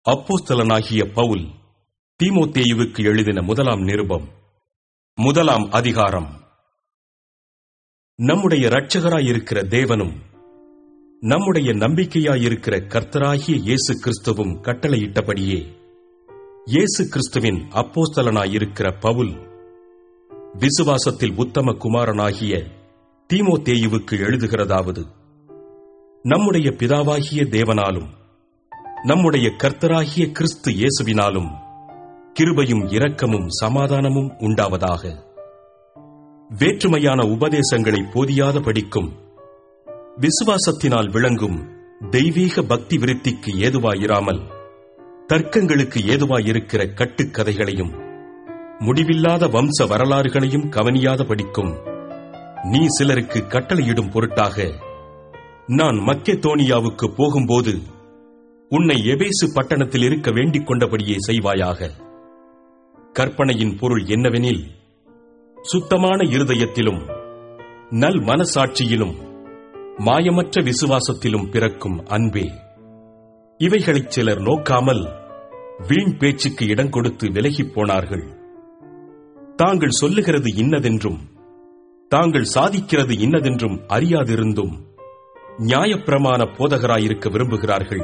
அப்போஸ்தலனாகிய பவுல் தீமோத்தேயுவுக்கு எழுதின முதலாம் நிருபம் முதலாம் அதிகாரம் நம்முடைய இரட்சகராயிருக்கிற தேவனும் நம்முடைய நம்பிக்கையாயிருக்கிற கர்த்தராகிய இயேசு கிறிஸ்துவும் கட்டளையிட்டபடியே இயேசு கிறிஸ்துவின் அப்போஸ்தலனாயிருக்கிற பவுல் விசுவாசத்தில் உத்தம குமாரனாகிய தீமோத்தேயுவுக்கு எழுதுகிறதாவது நம்முடைய பிதாவாகிய தேவனாலும் நம்முடைய கர்த்தராகிய கிறிஸ்து இயேசுவினாலும் கிருபையும் இரக்கமும் சமாதானமும் உண்டாவதாக வேற்றுமையான உபதேசங்களை போதியாத படிக்கும் விசுவாசத்தினால் விளங்கும் தெய்வீக பக்தி விருத்திக்கு ஏதுவாயிராமல் தர்க்கங்களுக்கு ஏதுவாயிருக்கிற கட்டுக்கதைகளையும் முடிவில்லாத வம்ச வரலாறுகளையும் கவனியாத படிக்கும் நீ சிலருக்கு கட்டளையிடும் பொருட்டாக நான் மக்கெதோனியாவுக்கு போகும்போது உன்னை எபேசு பட்டணத்தில் இருக்க வேண்டிக் கொண்டபடியே செய்வாயாக கற்பனையின் பொருள் என்னவெனில் சுத்தமான இருதயத்திலும் நல் மனசாட்சியிலும் மாயமற்ற விசுவாசத்திலும் பிறக்கும் அன்பே இவைகளைச் சிலர் நோக்காமல் வீண் பேச்சுக்கு இடம் கொடுத்து விலகிப் போனார்கள் தாங்கள் சொல்லுகிறது இன்னதென்றும் தாங்கள் சாதிக்கிறது இன்னதென்றும் அறியாதிருந்தும் நியாயப்பிரமாண போதகராயிருக்க விரும்புகிறார்கள்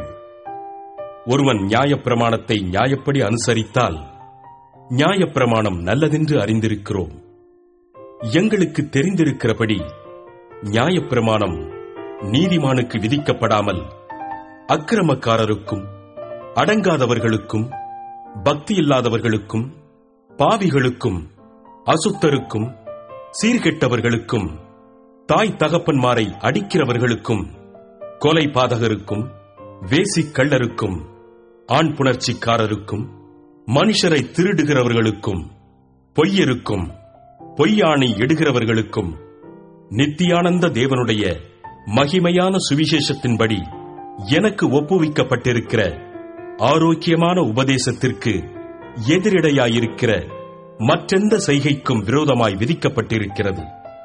ஒருவன் நியாயப்பிரமாணத்தை நியாயப்படி அனுசரித்தால் நியாயப்பிரமாணம் நல்லதென்று அறிந்திருக்கிறோம் எங்களுக்கு தெரிந்திருக்கிறபடி நியாயப்பிரமாணம் நீதிமானுக்கு விதிக்கப்படாமல் அக்கிரமக்காரருக்கும் அடங்காதவர்களுக்கும் பக்தியில்லாதவர்களுக்கும் பாவிகளுக்கும் அசுத்தருக்கும் சீர்கெட்டவர்களுக்கும் தாய் தகப்பன்மாரை அடிக்கிறவர்களுக்கும் கொலை பாதகருக்கும் வேசிக் கள்ளருக்கும் ஆண் புணர்ச்சிக்காரருக்கும் மனுஷரை திருடுகிறவர்களுக்கும் பொய்யருக்கும் பொய்யாணை எடுகிறவர்களுக்கும் நித்தியானந்த தேவனுடைய மகிமையான சுவிசேஷத்தின்படி எனக்கு ஒப்புவிக்கப்பட்டிருக்கிற ஆரோக்கியமான உபதேசத்திற்கு எதிரிடையாயிருக்கிற மற்றெந்த செய்கைக்கும் விரோதமாய் விதிக்கப்பட்டிருக்கிறது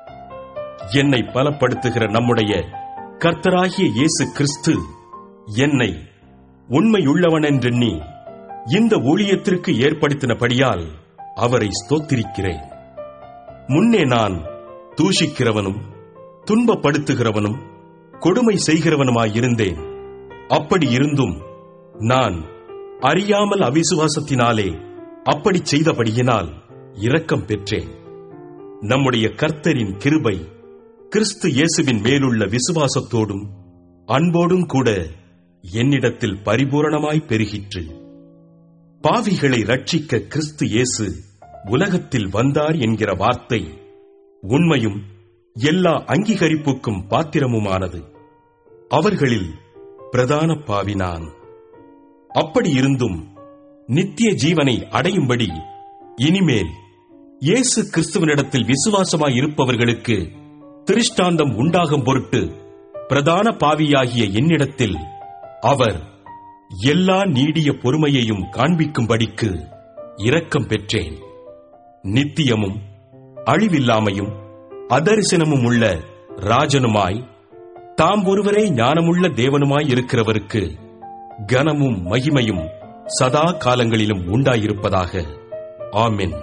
என்னை பலப்படுத்துகிற நம்முடைய கர்த்தராகிய இயேசு கிறிஸ்து என்னை உண்மையுள்ளவனென்றெண்ணி இந்த ஊழியத்திற்கு ஏற்படுத்தினபடியால் அவரை ஸ்தோத்திரிக்கிறேன் முன்னே நான் தூஷிக்கிறவனும் துன்பப்படுத்துகிறவனும் கொடுமை செய்கிறவனுமாயிருந்தேன் அப்படி இருந்தும் நான் அறியாமல் அவிசுவாசத்தினாலே அப்படி செய்தபடியினால் இரக்கம் பெற்றேன் நம்முடைய கர்த்தரின் கிருபை கிறிஸ்து இயேசுவின் மேலுள்ள விசுவாசத்தோடும் அன்போடும் கூட என்னிடத்தில் பரிபூரணமாய் பெருகிற்று பாவிகளை ரட்சிக்க கிறிஸ்து இயேசு உலகத்தில் வந்தார் என்கிற வார்த்தை உண்மையும் எல்லா அங்கீகரிப்புக்கும் பாத்திரமுமானது அவர்களில் பிரதான பாவி நான் அப்படி இருந்தும் நித்திய ஜீவனை அடையும்படி இனிமேல் இயேசு கிறிஸ்துவனிடத்தில் விசுவாசமாய் இருப்பவர்களுக்கு திருஷ்டாந்தம் உண்டாகும் பொருட்டு பிரதான பாவியாகிய என்னிடத்தில் அவர் எல்லா நீடிய பொறுமையையும் காண்பிக்கும்படிக்கு இரக்கம் பெற்றேன் நித்தியமும் அழிவில்லாமையும் அதரிசனமும் உள்ள ராஜனுமாய் தாம் ஒருவரே ஞானமுள்ள தேவனுமாய் இருக்கிறவருக்கு கனமும் மகிமையும் சதா காலங்களிலும் உண்டாயிருப்பதாக ஆமென்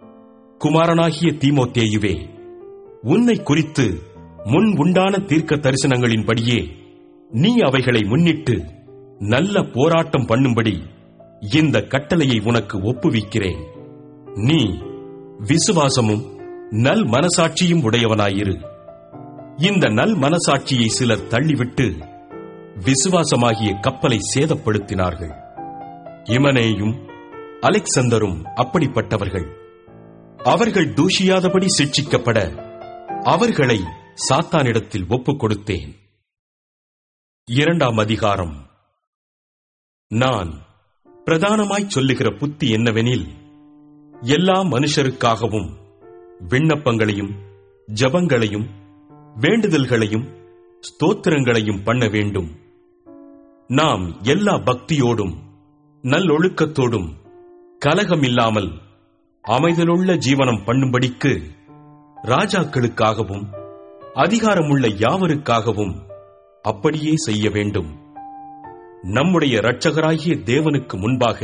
குமாரனாகிய தீமோத்தேயுவே உன்னை குறித்து முன் உண்டான தீர்க்க தரிசனங்களின்படியே நீ அவைகளை முன்னிட்டு நல்ல போராட்டம் பண்ணும்படி இந்த கட்டளையை உனக்கு ஒப்புவிக்கிறேன் நீ விசுவாசமும் நல் மனசாட்சியும் உடையவனாயிரு இந்த நல் மனசாட்சியை சிலர் தள்ளிவிட்டு விசுவாசமாகிய கப்பலை சேதப்படுத்தினார்கள் இமனேயும் அலெக்சந்தரும் அப்படிப்பட்டவர்கள் அவர்கள் தூஷியாதபடி சிட்சிக்கப்பட அவர்களை சாத்தானிடத்தில் ஒப்புக் கொடுத்தேன் இரண்டாம் அதிகாரம் நான் பிரதானமாய் சொல்லுகிற புத்தி என்னவெனில் எல்லா மனுஷருக்காகவும் விண்ணப்பங்களையும் ஜபங்களையும் வேண்டுதல்களையும் ஸ்தோத்திரங்களையும் பண்ண வேண்டும் நாம் எல்லா பக்தியோடும் நல்லொழுக்கத்தோடும் கலகமில்லாமல் அமைதலுள்ள ஜீவனம் பண்ணும்படிக்கு ராஜாக்களுக்காகவும் அதிகாரமுள்ள யாவருக்காகவும் அப்படியே செய்ய வேண்டும் நம்முடைய இரட்சகராகிய தேவனுக்கு முன்பாக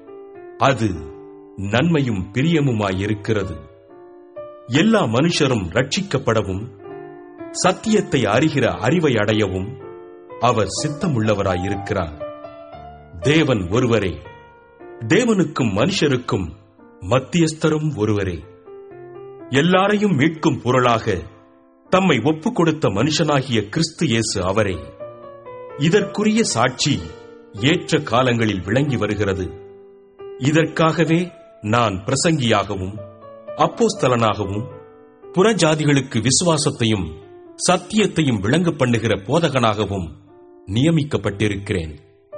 அது நன்மையும் பிரியமுமாயிருக்கிறது எல்லா மனுஷரும் ரட்சிக்கப்படவும் சத்தியத்தை அறிகிற அறிவை அடையவும் அவர் சித்தமுள்ளவராயிருக்கிறார் தேவன் ஒருவரே தேவனுக்கும் மனுஷருக்கும் மத்தியஸ்தரும் ஒருவரே எல்லாரையும் மீட்கும் பொருளாக தம்மை ஒப்புக் கொடுத்த மனுஷனாகிய கிறிஸ்து இயேசு அவரே இதற்குரிய சாட்சி ஏற்ற காலங்களில் விளங்கி வருகிறது இதற்காகவே நான் பிரசங்கியாகவும் அப்போஸ்தலனாகவும் புறஜாதிகளுக்கு விசுவாசத்தையும் சத்தியத்தையும் விளங்க பண்ணுகிற போதகனாகவும் நியமிக்கப்பட்டிருக்கிறேன்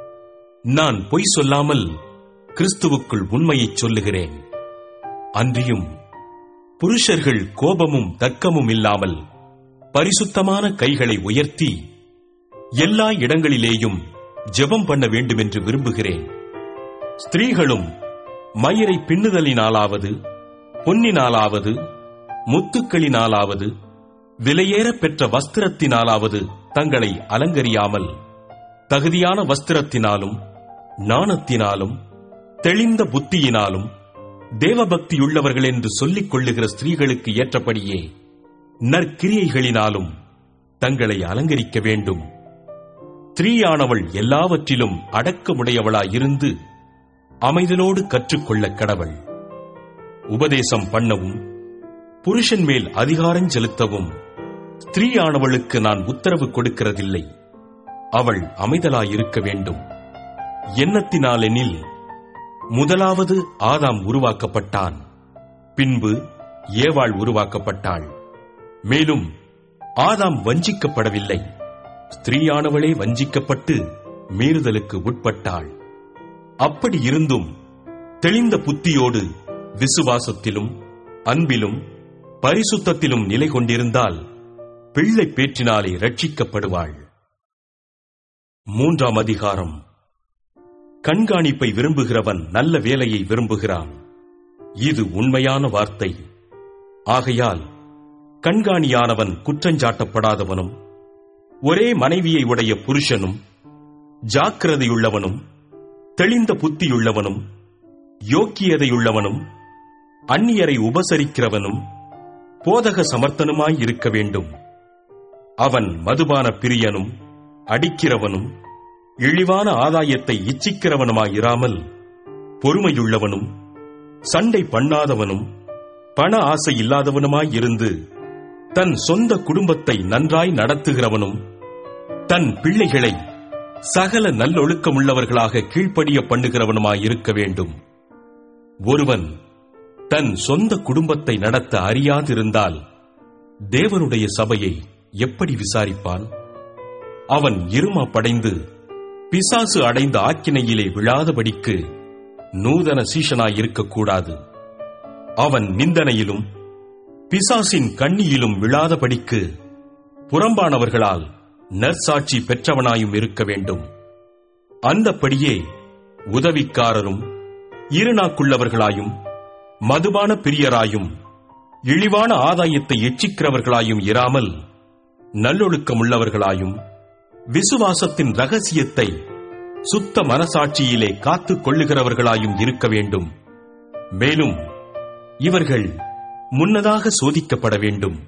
நான் பொய் சொல்லாமல் கிறிஸ்துவுக்குள் உண்மையைச் சொல்லுகிறேன் அன்றியும் புருஷர்கள் கோபமும் தர்க்கமும் இல்லாமல் பரிசுத்தமான கைகளை உயர்த்தி எல்லா இடங்களிலேயும் ஜெபம் பண்ண வேண்டுமென்று விரும்புகிறேன் ஸ்திரீகளும் மயிரை பின்னுதலினாலாவது பொன்னினாலாவது முத்துக்களினாலாவது விலையேற பெற்ற வஸ்திரத்தினாலாவது தங்களை அலங்கரியாமல் தகுதியான வஸ்திரத்தினாலும் நாணத்தினாலும் தெளிந்த புத்தியினாலும் தேவபக்தியுள்ளவர்கள் என்று சொல்லிக் கொள்ளுகிற ஸ்திரீகளுக்கு ஏற்றபடியே நற்கிரியைகளினாலும் தங்களை அலங்கரிக்க வேண்டும் ஸ்திரீயானவள் எல்லாவற்றிலும் அடக்கமுடையவளாயிருந்து அமைதலோடு கற்றுக்கொள்ள கடவள் உபதேசம் பண்ணவும் புருஷன் மேல் அதிகாரம் செலுத்தவும் ஸ்திரீயானவளுக்கு நான் உத்தரவு கொடுக்கிறதில்லை அவள் அமைதலாயிருக்க வேண்டும் எண்ணத்தினாலெனில் முதலாவது ஆதாம் உருவாக்கப்பட்டான் பின்பு ஏவாள் உருவாக்கப்பட்டாள் மேலும் ஆதாம் வஞ்சிக்கப்படவில்லை ஸ்திரீயானவளே வஞ்சிக்கப்பட்டு மீறுதலுக்கு உட்பட்டாள் அப்படி இருந்தும் தெளிந்த புத்தியோடு விசுவாசத்திலும் அன்பிலும் பரிசுத்தத்திலும் நிலை கொண்டிருந்தால் பிள்ளை பேற்றினாலே ரட்சிக்கப்படுவாள் மூன்றாம் அதிகாரம் கண்காணிப்பை விரும்புகிறவன் நல்ல வேலையை விரும்புகிறான் இது உண்மையான வார்த்தை ஆகையால் கண்காணியானவன் குற்றஞ்சாட்டப்படாதவனும் ஒரே மனைவியை உடைய புருஷனும் ஜாக்கிரதையுள்ளவனும் தெளிந்த புத்தியுள்ளவனும் யோக்கியதையுள்ளவனும் அந்நியரை உபசரிக்கிறவனும் போதக சமர்த்தனுமாய் இருக்க வேண்டும் அவன் மதுபான பிரியனும் அடிக்கிறவனும் இழிவான ஆதாயத்தை இச்சிக்கிறவனுமாயிராமல் பொறுமையுள்ளவனும் சண்டை பண்ணாதவனும் பண ஆசை இல்லாதவனுமாயிருந்து தன் சொந்த குடும்பத்தை நன்றாய் நடத்துகிறவனும் தன் பிள்ளைகளை சகல நல்லொழுக்கமுள்ளவர்களாக கீழ்ப்படிய பண்ணுகிறவனுமாயிருக்க வேண்டும் ஒருவன் தன் சொந்த குடும்பத்தை நடத்த அறியாதிருந்தால் தேவனுடைய சபையை எப்படி விசாரிப்பான் அவன் இருமா படைந்து பிசாசு அடைந்த ஆக்கினையிலே விழாதபடிக்கு நூதன சீஷனாயிருக்கக்கூடாது அவன் நிந்தனையிலும் பிசாசின் கண்ணியிலும் விழாதபடிக்கு புறம்பானவர்களால் நற்சாட்சி பெற்றவனாயும் இருக்க வேண்டும் அந்தப்படியே உதவிக்காரரும் இருநாக்குள்ளவர்களாயும் மதுபான பிரியராயும் இழிவான ஆதாயத்தை எச்சிக்கிறவர்களாயும் இராமல் நல்லொழுக்கமுள்ளவர்களாயும் விசுவாசத்தின் ரகசியத்தை சுத்த மனசாட்சியிலே காத்துக் கொள்ளுகிறவர்களாயும் இருக்க வேண்டும் மேலும் இவர்கள் முன்னதாக சோதிக்கப்பட வேண்டும்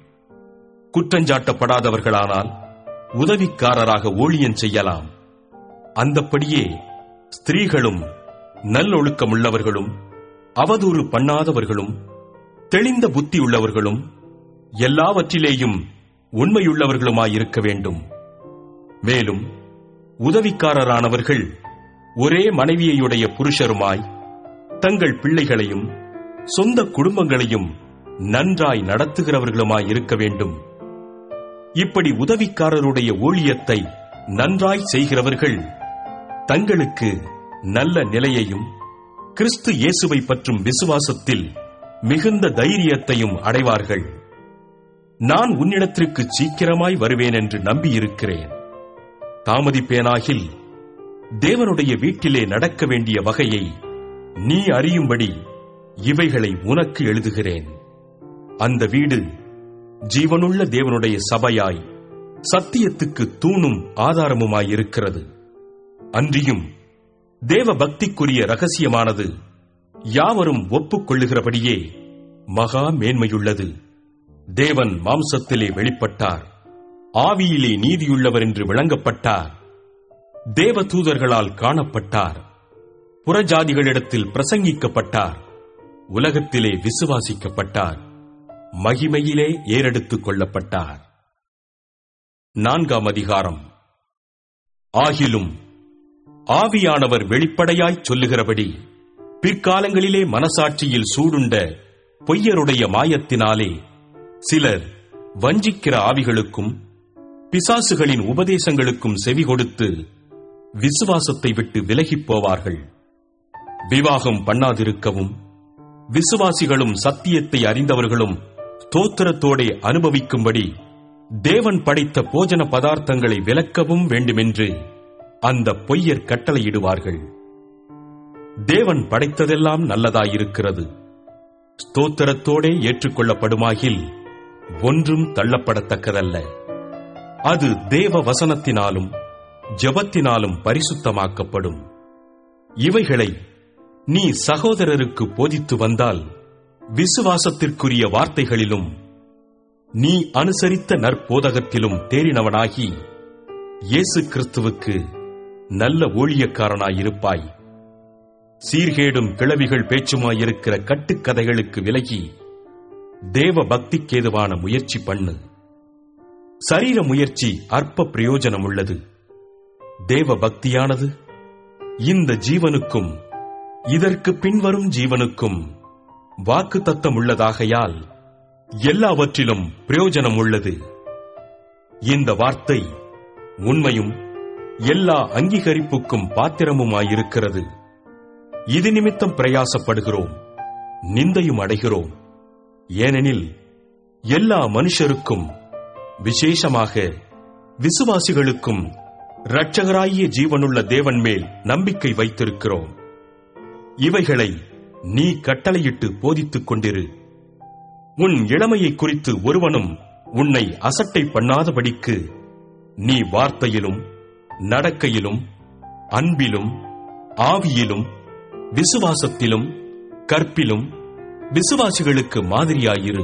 குற்றஞ்சாட்டப்படாதவர்களானால் உதவிக்காரராக ஊழியம் செய்யலாம் அந்தப்படியே ஸ்திரீகளும் நல்லொழுக்கமுள்ளவர்களும் அவதூறு பண்ணாதவர்களும் தெளிந்த புத்தி உள்ளவர்களும் எல்லாவற்றிலேயும் உண்மையுள்ளவர்களுமாயிருக்க வேண்டும் மேலும் உதவிக்காரரானவர்கள் ஒரே மனைவியையுடைய புருஷருமாய் தங்கள் பிள்ளைகளையும் சொந்த குடும்பங்களையும் நன்றாய் நடத்துகிறவர்களுமாய் இருக்க வேண்டும் இப்படி உதவிக்காரருடைய ஊழியத்தை நன்றாய் செய்கிறவர்கள் தங்களுக்கு நல்ல நிலையையும் கிறிஸ்து இயேசுவை பற்றும் விசுவாசத்தில் மிகுந்த தைரியத்தையும் அடைவார்கள் நான் உன்னிடத்திற்கு சீக்கிரமாய் வருவேன் என்று நம்பியிருக்கிறேன் தாமதிப்பேனாகில் தேவனுடைய வீட்டிலே நடக்க வேண்டிய வகையை நீ அறியும்படி இவைகளை உனக்கு எழுதுகிறேன் அந்த வீடு ஜீவனுள்ள தேவனுடைய சபையாய் சத்தியத்துக்கு தூணும் ஆதாரமுமாயிருக்கிறது அன்றியும் தேவ பக்திக்குரிய ரகசியமானது யாவரும் ஒப்புக்கொள்ளுகிறபடியே மகா மேன்மையுள்ளது தேவன் மாம்சத்திலே வெளிப்பட்டார் ஆவியிலே நீதியுள்ளவர் என்று விளங்கப்பட்டார் தேவ தூதர்களால் காணப்பட்டார் புறஜாதிகளிடத்தில் பிரசங்கிக்கப்பட்டார் உலகத்திலே விசுவாசிக்கப்பட்டார் மகிமையிலே ஏறெடுத்துக் கொள்ளப்பட்டார் நான்காம் அதிகாரம் ஆகிலும் ஆவியானவர் வெளிப்படையாய்ச் சொல்லுகிறபடி பிற்காலங்களிலே மனசாட்சியில் சூடுண்ட பொய்யருடைய மாயத்தினாலே சிலர் வஞ்சிக்கிற ஆவிகளுக்கும் பிசாசுகளின் உபதேசங்களுக்கும் செவி கொடுத்து விசுவாசத்தை விட்டு விலகிப் போவார்கள் விவாகம் பண்ணாதிருக்கவும் விசுவாசிகளும் சத்தியத்தை அறிந்தவர்களும் ஸ்தோத்திரத்தோடே அனுபவிக்கும்படி தேவன் படைத்த போஜன பதார்த்தங்களை விலக்கவும் வேண்டுமென்று அந்த பொய்யர் கட்டளையிடுவார்கள் தேவன் படைத்ததெல்லாம் நல்லதாயிருக்கிறது ஸ்தோத்திரத்தோடே ஏற்றுக்கொள்ளப்படுமாகில் ஒன்றும் தள்ளப்படத்தக்கதல்ல அது தேவ வசனத்தினாலும் ஜெபத்தினாலும் பரிசுத்தமாக்கப்படும் இவைகளை நீ சகோதரருக்கு போதித்து வந்தால் விசுவாசத்திற்குரிய வார்த்தைகளிலும் நீ அனுசரித்த நற்போதகத்திலும் தேறினவனாகி இயேசு கிறிஸ்துவுக்கு நல்ல ஊழியக்காரனாயிருப்பாய் சீர்கேடும் கிளவிகள் பேச்சுமாயிருக்கிற கட்டுக்கதைகளுக்கு விலகி தேவ பக்திக்கேதுவான முயற்சி பண்ணு சரீர முயற்சி அற்ப பிரயோஜனம் உள்ளது தேவ பக்தியானது இந்த ஜீவனுக்கும் இதற்கு பின்வரும் ஜீவனுக்கும் வாக்கு தத்தம் உள்ளதாகையால் எல்லாவற்றிலும் பிரயோஜனம் உள்ளது இந்த வார்த்தை உண்மையும் எல்லா அங்கீகரிப்புக்கும் பாத்திரமுமாயிருக்கிறது இது நிமித்தம் பிரயாசப்படுகிறோம் நிந்தையும் அடைகிறோம் ஏனெனில் எல்லா மனுஷருக்கும் விசேஷமாக விசுவாசிகளுக்கும் இரட்சகராகிய ஜீவனுள்ள தேவன் மேல் நம்பிக்கை வைத்திருக்கிறோம் இவைகளை நீ கட்டளையிட்டு போதித்துக் கொண்டிரு உன் இளமையை குறித்து ஒருவனும் உன்னை அசட்டை பண்ணாதபடிக்கு நீ வார்த்தையிலும் நடக்கையிலும் அன்பிலும் ஆவியிலும் விசுவாசத்திலும் கற்பிலும் விசுவாசிகளுக்கு மாதிரியாயிரு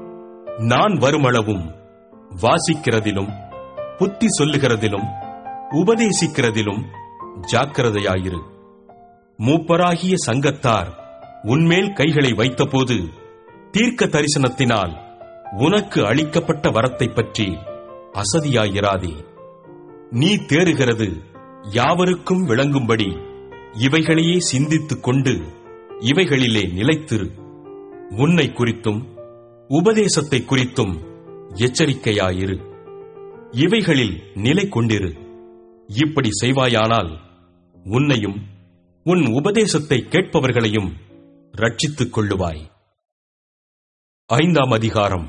நான் வருமளவும் வாசிக்கிறதிலும் புத்தி சொல்லுகிறதிலும் உபதேசிக்கிறதிலும் ஜாக்கிரதையாயிரு மூப்பராகிய சங்கத்தார் உன்மேல் கைகளை வைத்தபோது தீர்க்க தரிசனத்தினால் உனக்கு அளிக்கப்பட்ட வரத்தை பற்றி அசதியாயிராதே நீ தேறுகிறது யாவருக்கும் விளங்கும்படி இவைகளையே சிந்தித்துக் கொண்டு இவைகளிலே நிலைத்திரு உன்னை குறித்தும் உபதேசத்தை குறித்தும் எச்சரிக்கையாயிரு இவைகளில் நிலை கொண்டிரு இப்படி செய்வாயானால் உன்னையும் உன் உபதேசத்தை கேட்பவர்களையும் ரட்சித்துக் கொள்ளுவாய் ஐந்தாம் அதிகாரம்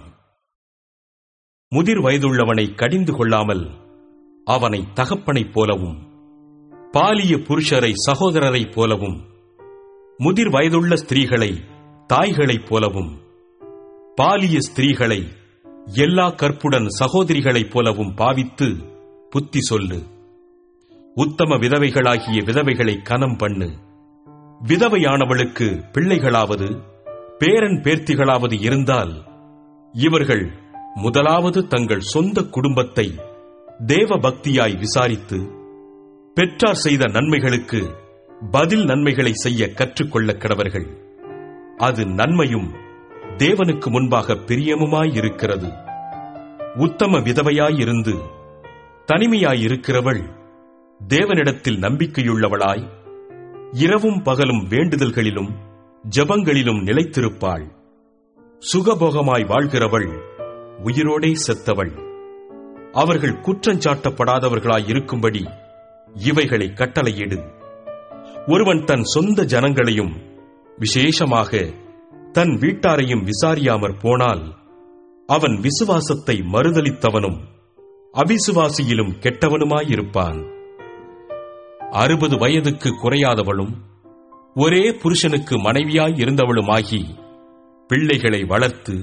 முதிர் வயதுள்ளவனை கடிந்து கொள்ளாமல் அவனை தகப்பனைப் போலவும் பாலிய புருஷரை சகோதரரைப் போலவும் முதிர் வயதுள்ள ஸ்திரீகளை தாய்களைப் போலவும் பாலிய ஸ்திரீகளை எல்லா கற்புடன் சகோதரிகளைப் போலவும் பாவித்து புத்தி சொல்லு உத்தம விதவைகளாகிய விதவைகளை கனம் பண்ணு விதவையானவளுக்கு பிள்ளைகளாவது பேரன் பேர்த்திகளாவது இருந்தால் இவர்கள் முதலாவது தங்கள் சொந்த குடும்பத்தை தேவ பக்தியாய் விசாரித்து பெற்றார் செய்த நன்மைகளுக்கு பதில் நன்மைகளை செய்ய கற்றுக்கொள்ள கடவர்கள் அது நன்மையும் தேவனுக்கு முன்பாக பிரியமுமாயிருக்கிறது உத்தம விதவையாயிருந்து தனிமையாயிருக்கிறவள் தேவனிடத்தில் நம்பிக்கையுள்ளவளாய் இரவும் பகலும் வேண்டுதல்களிலும் ஜபங்களிலும் நிலைத்திருப்பாள் சுகபோகமாய் வாழ்கிறவள் உயிரோடே செத்தவள் அவர்கள் குற்றஞ்சாட்டப்படாதவர்களாய் இருக்கும்படி இவைகளை கட்டளையிடு ஒருவன் தன் சொந்த ஜனங்களையும் விசேஷமாக தன் வீட்டாரையும் விசாரியாமற் போனால் அவன் விசுவாசத்தை மறுதலித்தவனும் அவிசுவாசியிலும் கெட்டவனுமாயிருப்பான் அறுபது வயதுக்கு குறையாதவளும் ஒரே புருஷனுக்கு மனைவியாய் இருந்தவளுமாகி பிள்ளைகளை வளர்த்து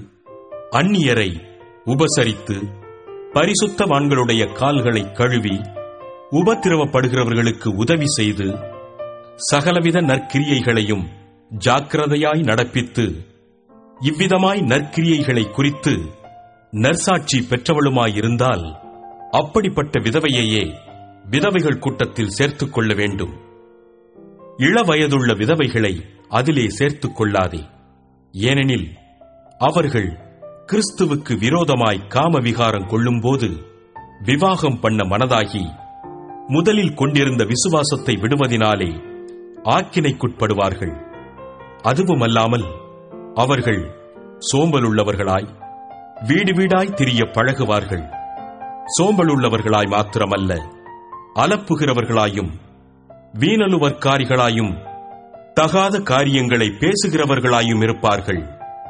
அந்நியரை உபசரித்து பரிசுத்தவான்களுடைய கால்களை கழுவி உபத்திரவப்படுகிறவர்களுக்கு உதவி செய்து சகலவித நற்கிரியைகளையும் ஜாக்கிரதையாய் நடப்பித்து இவ்விதமாய் நற்கிரியைகளை குறித்து நற்சாட்சி பெற்றவளுமாயிருந்தால் அப்படிப்பட்ட விதவையையே விதவைகள் கூட்டத்தில் சேர்த்துக் கொள்ள வேண்டும் இளவயதுள்ள விதவைகளை அதிலே சேர்த்துக் கொள்ளாதே ஏனெனில் அவர்கள் கிறிஸ்துவுக்கு விரோதமாய் காம விகாரம் கொள்ளும்போது விவாகம் பண்ண மனதாகி முதலில் கொண்டிருந்த விசுவாசத்தை விடுவதினாலே ஆக்கினைக்குட்படுவார்கள் அதுவுமல்லாமல் அவர்கள் சோம்பலுள்ளவர்களாய் வீடு வீடாய் திரிய பழகுவார்கள் சோம்பலுள்ளவர்களாய் மாத்திரமல்ல அலப்புகிறவர்களாயும் வீணலுவற்காரிகளாயும் தகாத காரியங்களை பேசுகிறவர்களாயும் இருப்பார்கள்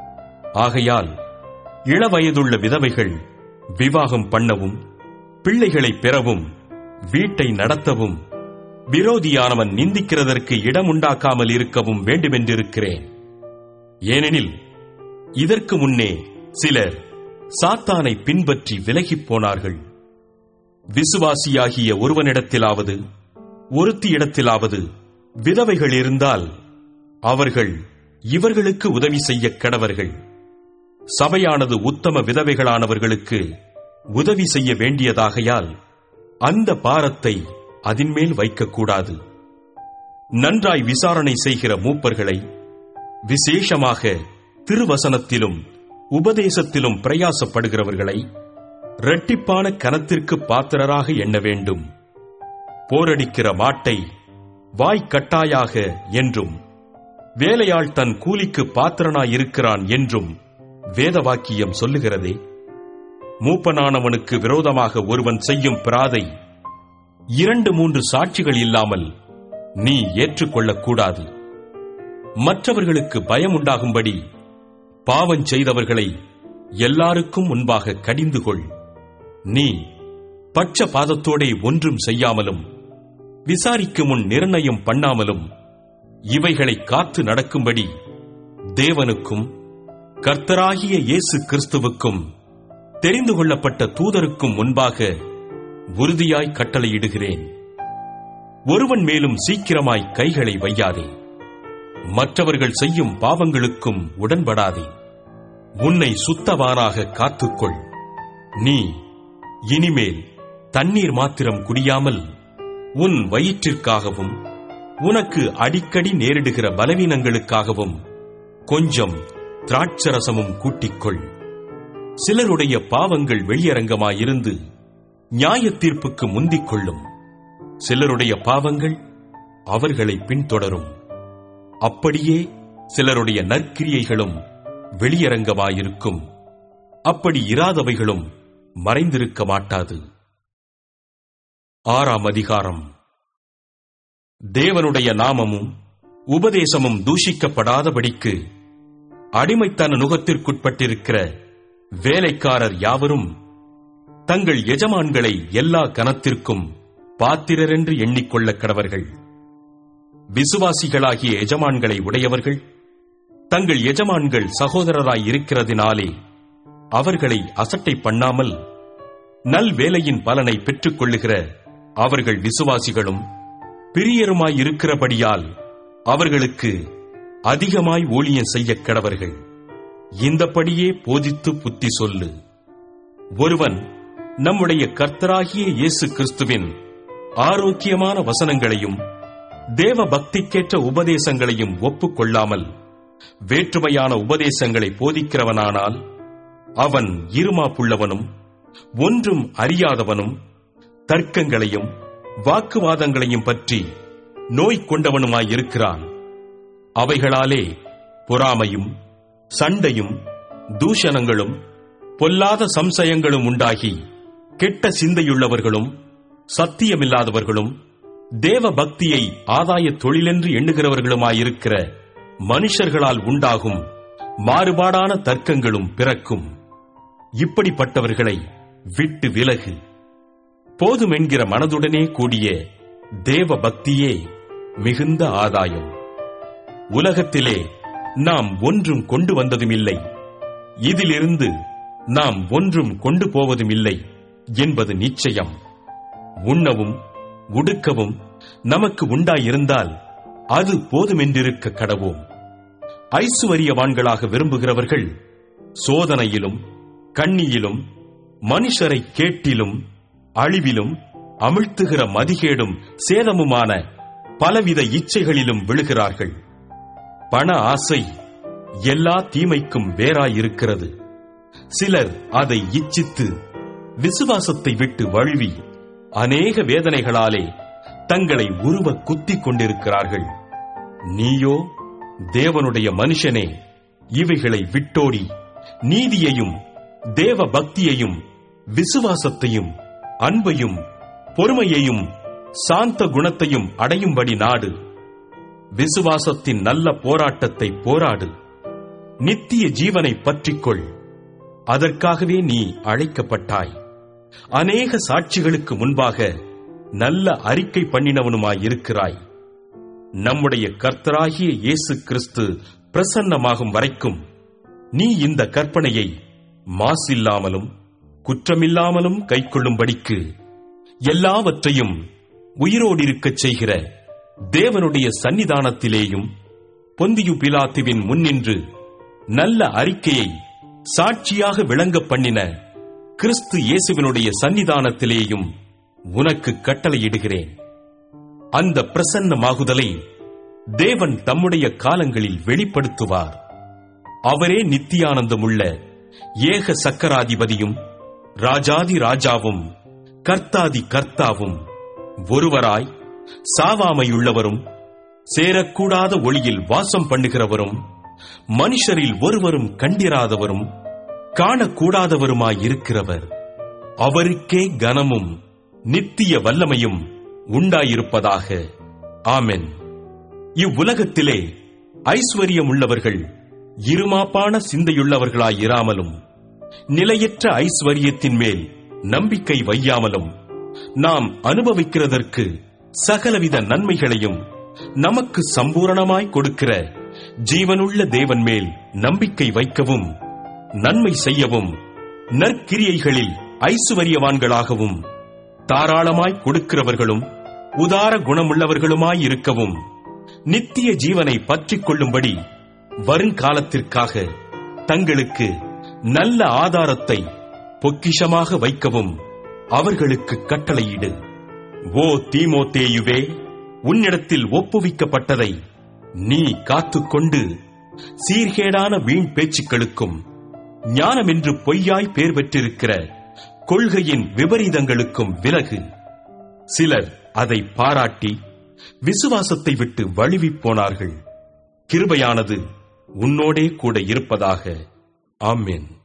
ஆகையால் இளவயதுள்ள விதவைகள் விவாகம் பண்ணவும் பிள்ளைகளை பெறவும் வீட்டை நடத்தவும் விரோதியானவன் நிந்திக்கிறதற்கு இடமுண்டாக்காமல் இருக்கவும் வேண்டுமென்றிருக்கிறேன் ஏனெனில் இதற்கு முன்னே சிலர் சாத்தானை பின்பற்றி விலகிப் போனார்கள் விசுவாசியாகிய ஒருவனிடத்திலாவது ஒருத்தியிடத்திலாவது விதவைகள் இருந்தால் அவர்கள் இவர்களுக்கு உதவி செய்ய கடவர்கள் சபையானது உத்தம விதவைகளானவர்களுக்கு உதவி செய்ய வேண்டியதாகையால் அந்த பாரத்தை அதின்மேல் வைக்கக்கூடாது நன்றாய் விசாரணை செய்கிற மூப்பர்களை விசேஷமாக திருவசனத்திலும் உபதேசத்திலும் பிரயாசப்படுகிறவர்களை இரட்டிப்பான கனத்திற்கு பாத்திரராக எண்ண வேண்டும் போரடிக்கிற மாட்டை வாய்க்கட்டாயாக என்றும் வேலையாள் தன் கூலிக்கு பாத்திரனாயிருக்கிறான் என்றும் வேதவாக்கியம் சொல்லுகிறதே மூப்பனானவனுக்கு விரோதமாக ஒருவன் செய்யும் பிராதை இரண்டு மூன்று சாட்சிகள் இல்லாமல் நீ ஏற்றுக்கொள்ளக்கூடாது மற்றவர்களுக்கு பயம் உண்டாகும்படி பாவம் செய்தவர்களை எல்லாருக்கும் முன்பாக கடிந்து கொள் நீ பட்ச பாதத்தோடே ஒன்றும் செய்யாமலும் விசாரிக்கும் முன் நிர்ணயம் பண்ணாமலும் இவைகளை காத்து நடக்கும்படி தேவனுக்கும் கர்த்தராகிய இயேசு கிறிஸ்துவுக்கும் தெரிந்து கொள்ளப்பட்ட தூதருக்கும் முன்பாக உறுதியாய் கட்டளையிடுகிறேன் ஒருவன் மேலும் சீக்கிரமாய் கைகளை வையாதே மற்றவர்கள் செய்யும் பாவங்களுக்கும் உடன்படாதே உன்னை சுத்தவானாக காத்துக்கொள் நீ இனிமேல் தண்ணீர் மாத்திரம் குடியாமல் உன் வயிற்றிற்காகவும் உனக்கு அடிக்கடி நேரிடுகிற பலவீனங்களுக்காகவும் கொஞ்சம் திராட்சரசமும் கூட்டிக்கொள் சிலருடைய பாவங்கள் வெளியரங்கமாயிருந்து நியாய தீர்ப்புக்கு முந்திக் கொள்ளும் சிலருடைய பாவங்கள் அவர்களை பின்தொடரும் அப்படியே சிலருடைய நற்கிரியைகளும் வெளியரங்கமாயிருக்கும் அப்படி இராதவைகளும் மறைந்திருக்க மாட்டாது ஆறாம் அதிகாரம் தேவனுடைய நாமமும் உபதேசமும் தூஷிக்கப்படாதபடிக்கு அடிமைத்தன நுகத்திற்குட்பட்டிருக்கிற வேலைக்காரர் யாவரும் தங்கள் எஜமான்களை எல்லா கனத்திற்கும் பாத்திரரென்று எண்ணிக்கொள்ள கடவர்கள் விசுவாசிகளாகிய எஜமான்களை உடையவர்கள் தங்கள் எஜமான்கள் சகோதரராய் இருக்கிறதினாலே அவர்களை அசட்டை பண்ணாமல் நல் வேலையின் பலனை பெற்றுக் கொள்ளுகிற அவர்கள் விசுவாசிகளும் பிரியருமாயிருக்கிறபடியால் அவர்களுக்கு அதிகமாய் ஊழியம் செய்யக் கடவர்கள் இந்தப்படியே போதித்து புத்தி சொல்லு ஒருவன் நம்முடைய கர்த்தராகிய இயேசு கிறிஸ்துவின் ஆரோக்கியமான வசனங்களையும் தேவ பக்திக்கேற்ற உபதேசங்களையும் ஒப்புக்கொள்ளாமல் வேற்றுமையான உபதேசங்களை போதிக்கிறவனானால் அவன் இருமாப்புள்ளவனும் ஒன்றும் அறியாதவனும் தர்க்கங்களையும் வாக்குவாதங்களையும் பற்றி நோய் கொண்டவனுமாயிருக்கிறான் அவைகளாலே பொறாமையும் சண்டையும் தூஷணங்களும் பொல்லாத சம்சயங்களும் உண்டாகி கெட்ட சிந்தையுள்ளவர்களும் சத்தியமில்லாதவர்களும் தேவ பக்தியை ஆதாய தொழிலென்று எண்ணுகிறவர்களுமாயிருக்கிற மனுஷர்களால் உண்டாகும் மாறுபாடான தர்க்கங்களும் பிறக்கும் இப்படிப்பட்டவர்களை விட்டு விலகு போதும் என்கிற மனதுடனே கூடிய தேவ பக்தியே மிகுந்த ஆதாயம் உலகத்திலே நாம் ஒன்றும் கொண்டு வந்ததுமில்லை இதிலிருந்து நாம் ஒன்றும் கொண்டு போவதுமில்லை என்பது நிச்சயம் உண்ணவும் உடுக்கவும் நமக்கு உண்டாயிருந்தால் அது போதுமென்றிருக்க கடவோம் ஐசுவரியவான்களாக விரும்புகிறவர்கள் சோதனையிலும் கண்ணியிலும் மனுஷரை கேட்டிலும் அழிவிலும் அமிழ்த்துகிற மதிகேடும் சேதமுமான பலவித இச்சைகளிலும் விழுகிறார்கள் பண ஆசை எல்லா தீமைக்கும் வேறாயிருக்கிறது சிலர் அதை இச்சித்து விசுவாசத்தை விட்டு வழுவி அநேக வேதனைகளாலே தங்களை உருவ குத்திக் கொண்டிருக்கிறார்கள் நீயோ தேவனுடைய மனுஷனே இவைகளை விட்டோடி நீதியையும் தேவ பக்தியையும் விசுவாசத்தையும் அன்பையும் பொறுமையையும் சாந்த குணத்தையும் அடையும்படி நாடு விசுவாசத்தின் நல்ல போராட்டத்தை போராடு நித்திய ஜீவனை பற்றிக்கொள் அதற்காகவே நீ அழைக்கப்பட்டாய் அநேக சாட்சிகளுக்கு முன்பாக நல்ல அறிக்கை பண்ணினவனுமாயிருக்கிறாய் நம்முடைய கர்த்தராகிய இயேசு கிறிஸ்து பிரசன்னமாகும் வரைக்கும் நீ இந்த கற்பனையை மாசில்லாமலும் குற்றமில்லாமலும் கைக்கொள்ளும்படிக்கு எல்லாவற்றையும் உயிரோடிருக்கச் செய்கிற தேவனுடைய சன்னிதானத்திலேயும் பொந்தியு பிலாத்துவின் முன்னின்று நல்ல அறிக்கையை சாட்சியாக விளங்க பண்ணின கிறிஸ்து இயேசுவினுடைய சன்னிதானத்திலேயும் உனக்கு கட்டளையிடுகிறேன் அந்த பிரசன்னமாகுதலை தேவன் தம்முடைய காலங்களில் வெளிப்படுத்துவார் அவரே நித்தியானந்தமுள்ள ஏக சக்கராதிபதியும் ராஜாதி ராஜாவும் கர்த்தாதி கர்த்தாவும் ஒருவராய் சாவாமையுள்ளவரும் சேரக்கூடாத ஒளியில் வாசம் பண்ணுகிறவரும் மனுஷரில் ஒருவரும் கண்டிராதவரும் காணக்கூடாதவருமாயிருக்கிறவர் அவருக்கே கனமும் நித்திய வல்லமையும் உண்டாயிருப்பதாக ஆமென் இவ்வுலகத்திலே ஐஸ்வர்யம் உள்ளவர்கள் இருமாப்பான சிந்தையுள்ளவர்களாயிராமலும் நிலையற்ற ஐஸ்வர்யத்தின் மேல் நம்பிக்கை வையாமலும் நாம் அனுபவிக்கிறதற்கு சகலவித நன்மைகளையும் நமக்கு சம்பூரணமாய் கொடுக்கிற ஜீவனுள்ள தேவன் மேல் நம்பிக்கை வைக்கவும் நன்மை செய்யவும் நற்கிரியைகளில் ஐசுவரியவான்களாகவும் தாராளமாய் கொடுக்கிறவர்களும் உதார குணமுள்ளவர்களுமாயிருக்கவும் நித்திய ஜீவனை பற்றிக் கொள்ளும்படி வருங்காலத்திற்காக தங்களுக்கு நல்ல ஆதாரத்தை பொக்கிஷமாக வைக்கவும் அவர்களுக்கு கட்டளையிடு ஓ தீமோத்தேயுவே உன்னிடத்தில் ஒப்புவிக்கப்பட்டதை நீ காத்துக்கொண்டு சீர்கேடான வீண் பேச்சுக்களுக்கும் ஞானமென்று பொய்யாய் பேர் பெற்றிருக்கிற கொள்கையின் விபரீதங்களுக்கும் விலகு சிலர் அதை பாராட்டி விசுவாசத்தை விட்டு வழுவிப் போனார்கள் கிருபையானது உன்னோடே கூட இருப்பதாக ஆமென்